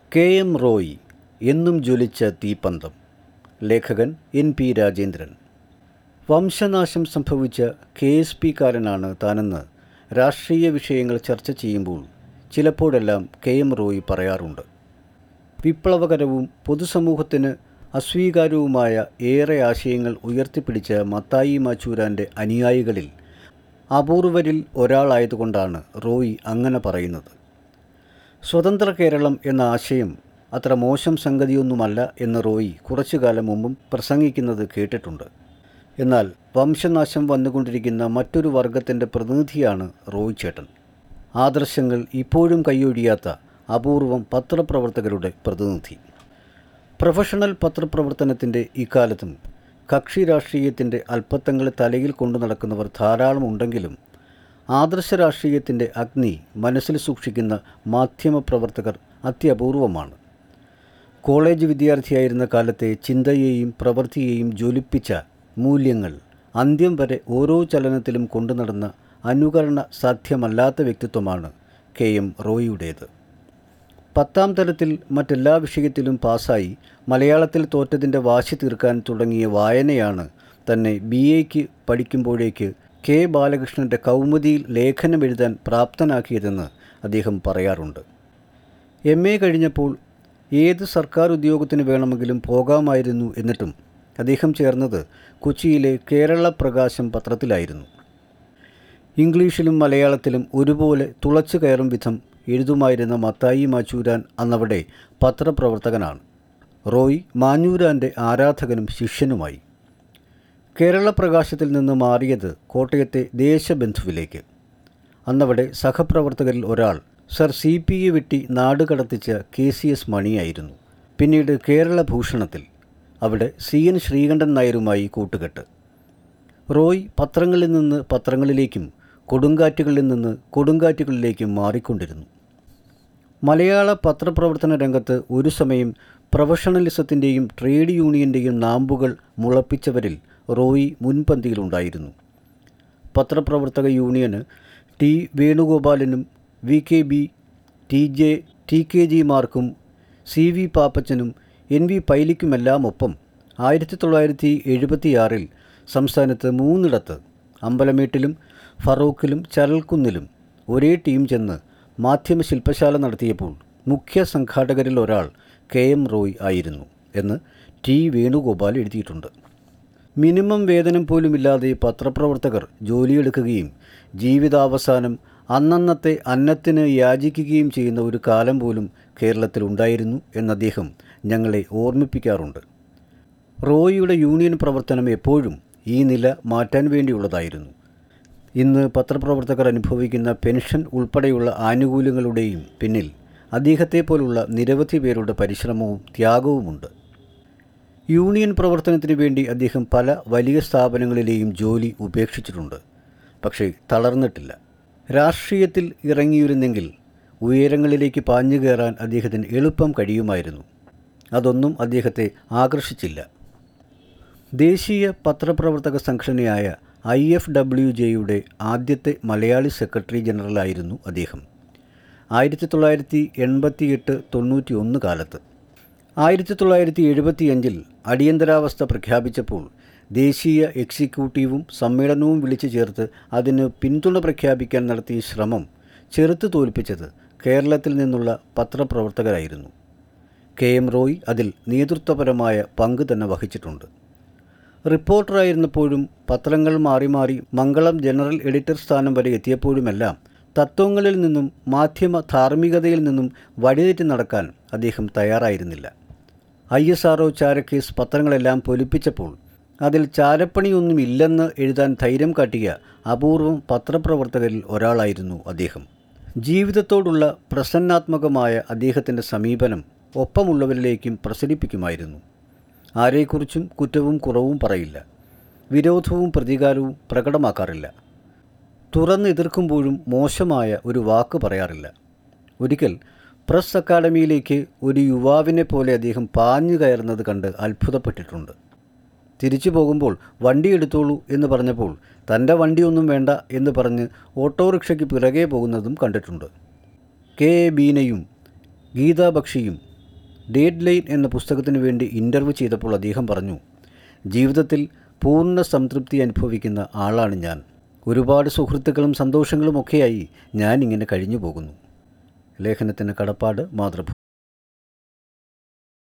K M Roy എന്നും ജ്വലിച്ച തീപ്പന്തം ലേഖകൻ N P Rajendran വംശനാശം സംഭവിച്ച കെ എസ് പിക്കാരനാണ് താനെന്ന് രാഷ്ട്രീയ വിഷയങ്ങൾ ചർച്ച ചെയ്യുമ്പോൾ ചിലപ്പോഴെല്ലാം കെ എം റോയ് പറയാറുണ്ട് വിപ്ലവകരവും പൊതുസമൂഹത്തിന് അസ്വീകാര്യവുമായ ഏറെ ആശയങ്ങൾ ഉയർത്തിപ്പിടിച്ച മത്തായി മാച്ചൂരാൻ്റെ അനുയായികളിൽ അപൂർവരിൽ ഒരാളായതുകൊണ്ടാണ് റോയ് അങ്ങനെ പറയുന്നത് സ്വതന്ത്ര കേരളം എന്ന ആശയം അത്ര മോശം സംഗതിയൊന്നുമല്ല എന്ന് റോയ് കുറച്ചു കാലം മുമ്പും പ്രസംഗിക്കുന്നത് കേട്ടിട്ടുണ്ട് എന്നാൽ വംശനാശം വന്നുകൊണ്ടിരിക്കുന്ന മറ്റൊരു വർഗത്തിൻ്റെ പ്രതിനിധിയാണ് റോയ് ചേട്ടൻ ആദർശങ്ങൾ ഇപ്പോഴും കൈയൊഴിയാത്ത അപൂർവം പത്രപ്രവർത്തകരുടെ പ്രതിനിധി പ്രൊഫഷണൽ പത്രപ്രവർത്തനത്തിൻ്റെ ഇക്കാലത്തും കക്ഷി രാഷ്ട്രീയത്തിൻ്റെ അല്പത്തങ്ങൾ തലയിൽ കൊണ്ടു നടക്കുന്നവർ ധാരാളം ഉണ്ടെങ്കിലും ആദർശ രാഷ്ട്രീയത്തിൻ്റെ അഗ്നി മനസ്സിൽ സൂക്ഷിക്കുന്ന മാധ്യമപ്രവർത്തകർ അത്യപൂർവമാണ് കോളേജ് വിദ്യാർത്ഥിയായിരുന്ന കാലത്തെ ചിന്തയെയും പ്രവൃത്തിയെയും ജ്വലിപ്പിച്ച മൂല്യങ്ങൾ അന്ത്യം വരെ ഓരോ ചലനത്തിലും കൊണ്ടു നടന്ന അനുകരണ സാധ്യമല്ലാത്ത വ്യക്തിത്വമാണ് കെ എം റോയിയുടേത് പത്താം തലത്തിൽ മറ്റെല്ലാ വിഷയത്തിലും പാസ്സായി മലയാളത്തിൽ തോറ്റതിൻ്റെ വാശി തീർക്കാൻ തുടങ്ങിയ വായനയാണ് തന്നെ ബി എക്ക് പഠിക്കുമ്പോഴേക്ക് കെ ബാലകൃഷ്ണൻ്റെ കൗമുദിയിൽ ലേഖനം എഴുതാൻ പ്രാപ്തനാക്കിയതെന്ന് അദ്ദേഹം പറയാറുണ്ട് എം എ കഴിഞ്ഞപ്പോൾ ഏത് സർക്കാർ ഉദ്യോഗത്തിന് വേണമെങ്കിലും പോകാമായിരുന്നു എന്നിട്ടും അദ്ദേഹം ചേർന്നത് കൊച്ചിയിലെ കേരള പ്രകാശം പത്രത്തിലായിരുന്നു ഇംഗ്ലീഷിലും മലയാളത്തിലും ഒരുപോലെ തുളച്ചു കയറും വിധം എഴുതുമായിരുന്ന മത്തായി മാച്ചൂരാൻ അന്നവിടെ പത്രപ്രവർത്തകനാണ് റോയ് മാഞ്ഞൂരാൻ്റെ ആരാധകനും ശിഷ്യനുമായി കേരള പ്രകാശത്തിൽ നിന്ന് മാറിയത് കോട്ടയത്തെ ദേശബന്ധുവിലേക്ക് അന്നവിടെ സഹപ്രവർത്തകരിൽ ഒരാൾ സർ സി പി എ വെട്ടി നാട് കടത്തിച്ച കെ സി എസ് മണിയായിരുന്നു പിന്നീട് കേരള ഭൂഷണത്തിൽ അവിടെ സി എൻ ശ്രീകണ്ഠൻ നായരുമായി കൂട്ടുകെട്ട് റോയ് പത്രങ്ങളിൽ നിന്ന് പത്രങ്ങളിലേക്കും കൊടുങ്കാറ്റുകളിൽ നിന്ന് കൊടുങ്കാറ്റുകളിലേക്കും മാറിക്കൊണ്ടിരുന്നു മലയാള പത്രപ്രവർത്തന രംഗത്ത് ഒരു സമയം പ്രൊഫഷണലിസത്തിൻ്റെയും ട്രേഡ് യൂണിയൻ്റെയും നാമ്പുകൾ മുളപ്പിച്ചവരിൽ റോയി മുൻപന്തിയിലുണ്ടായിരുന്നു പത്രപ്രവർത്തക യൂണിയന് ടി വേണുഗോപാലനും V K B T J T K G മാർക്കും സി വി പാപ്പച്ചനും എൻ വി പൈലിക്കുമെല്ലാം ഒപ്പം ആയിരത്തി തൊള്ളായിരത്തി എഴുപത്തിയാറിൽ സംസ്ഥാനത്ത് മൂന്നിടത്ത് അമ്പലമേട്ടിലും ഫറൂഖിലും ചരൽക്കുന്നിലും ഒരേ ടീം ചെന്ന് മാധ്യമ ശില്പശാല നടത്തിയപ്പോൾ മുഖ്യ സംഘാടകരിൽ ഒരാൾ കെ എം റോയ് ആയിരുന്നു എന്ന് ടി വേണുഗോപാൽ എഴുതിയിട്ടുണ്ട് മിനിമം വേതനം പോലുമില്ലാതെ പത്രപ്രവർത്തകർ ജോലിയെടുക്കുകയും ജീവിതാവസാനം അന്നന്നത്തെ അന്നത്തിന് യാചിക്കുകയും ചെയ്യുന്ന ഒരു കാലം പോലും കേരളത്തിലുണ്ടായിരുന്നു എന്ന് അദ്ദേഹം ഞങ്ങളെ ഓർമ്മിപ്പിക്കാറുണ്ട് റോയിയുടെ യൂണിയൻ പ്രവർത്തനം എപ്പോഴും ഈ നില മാറ്റാൻ വേണ്ടിയുള്ളതായിരുന്നു ഇന്ന് പത്രപ്രവർത്തകർ അനുഭവിക്കുന്ന പെൻഷൻ ഉൾപ്പെടെയുള്ള ആനുകൂല്യങ്ങളുടെയും പിന്നിൽ അദ്ദേഹത്തെ പോലുള്ള നിരവധി പേരുടെ പരിശ്രമവും ത്യാഗവുമുണ്ട് യൂണിയൻ പ്രവർത്തനത്തിന് വേണ്ടി അദ്ദേഹം പല വലിയ സ്ഥാപനങ്ങളിലെയും ജോലി ഉപേക്ഷിച്ചിട്ടുണ്ട് പക്ഷേ തളർന്നിട്ടില്ല രാഷ്ട്രീയത്തിൽ ഇറങ്ങിയിരുന്നെങ്കിൽ ഉയരങ്ങളിലേക്ക് പാഞ്ഞു കയറാൻ അദ്ദേഹത്തിന് എളുപ്പം കഴിയുമായിരുന്നു അതൊന്നും അദ്ദേഹത്തെ ആകർഷിച്ചില്ല ദേശീയ പത്രപ്രവർത്തക സംഘടനയായ ഐ എഫ് ഡബ്ല്യു ജെയുടെ ആദ്യത്തെ മലയാളി സെക്രട്ടറി ജനറലായിരുന്നു അദ്ദേഹം ആയിരത്തി തൊള്ളായിരത്തി എൺപത്തി എട്ട് തൊണ്ണൂറ്റി ഒന്ന് കാലത്ത് ആയിരത്തി തൊള്ളായിരത്തി എഴുപത്തിയഞ്ചിൽ അടിയന്തരാവസ്ഥ പ്രഖ്യാപിച്ചപ്പോൾ ദേശീയ എക്സിക്യൂട്ടീവും സമ്മേളനവും വിളിച്ചു ചേർത്ത് അതിന് പിന്തുണ പ്രഖ്യാപിക്കാൻ നടത്തിയ ശ്രമം ചെറുത്തു തോൽപ്പിച്ചത് കേരളത്തിൽ നിന്നുള്ള പത്രപ്രവർത്തകരായിരുന്നു കെ എം റോയ് അതിൽ നേതൃത്വപരമായ പങ്ക് തന്നെ വഹിച്ചിട്ടുണ്ട് റിപ്പോർട്ടറായിരുന്നപ്പോഴും പത്രങ്ങൾ മാറി മാറി മംഗളം ജനറൽ എഡിറ്റർ സ്ഥാനം വരെ എത്തിയപ്പോഴുമെല്ലാം തത്വങ്ങളിൽ നിന്നും മാധ്യമ ധാർമ്മികതയിൽ നിന്നും വഴിതെറ്റി നടക്കാൻ അദ്ദേഹം തയ്യാറായിരുന്നില്ല ഐ എസ് ആർ ചാരക്കേസ് പത്രങ്ങളെല്ലാം പൊലിപ്പിച്ചപ്പോൾ അതിൽ ചാരപ്പണിയൊന്നുമില്ലെന്ന് എഴുതാൻ ധൈര്യം കാട്ടിയ അപൂർവം പത്രപ്രവർത്തകരിൽ ഒരാളായിരുന്നു അദ്ദേഹം ജീവിതത്തോടുള്ള പ്രസന്നാത്മകമായ അദ്ദേഹത്തിൻ്റെ സമീപനം ഒപ്പമുള്ളവരിലേക്കും പ്രസരിപ്പിക്കുമായിരുന്നു ആരെക്കുറിച്ചും കുറ്റവും കുറവും പറയില്ല വിരോധവും പ്രതികാരവും പ്രകടമാക്കാറില്ല തുറന്നെതിർക്കുമ്പോഴും മോശമായ ഒരു വാക്ക് പറയാറില്ല ഒരിക്കൽ പ്രസ് അക്കാഡമിയിലേക്ക് ഒരു യുവാവിനെ പോലെ അദ്ദേഹം പാഞ്ഞു കയറുന്നത് കണ്ട് അത്ഭുതപ്പെട്ടിട്ടുണ്ട് തിരിച്ചു പോകുമ്പോൾ വണ്ടി എടുത്തോളൂ എന്ന് പറഞ്ഞപ്പോൾ തൻ്റെ വണ്ടിയൊന്നും വേണ്ട എന്ന് പറഞ്ഞ് ഓട്ടോറിക്ഷയ്ക്ക് പിറകെ പോകുന്നതും കണ്ടിട്ടുണ്ട് കെ എ ബീനയും ഗീതാ ബക്ഷിയും ഡേഡ് ലൈൻ എന്ന പുസ്തകത്തിന് വേണ്ടി ഇൻ്റർവ്യൂ ചെയ്തപ്പോൾ അദ്ദേഹം പറഞ്ഞു ജീവിതത്തിൽ പൂർണ്ണ സംതൃപ്തി അനുഭവിക്കുന്ന ആളാണ് ഞാൻ ഒരുപാട് സുഹൃത്തുക്കളും സന്തോഷങ്ങളും ഒക്കെയായി ഞാൻ ഇങ്ങനെ കഴിഞ്ഞു പോകുന്നു ലേഖനത്തിന് കടപ്പാട് മാതൃഭൂമി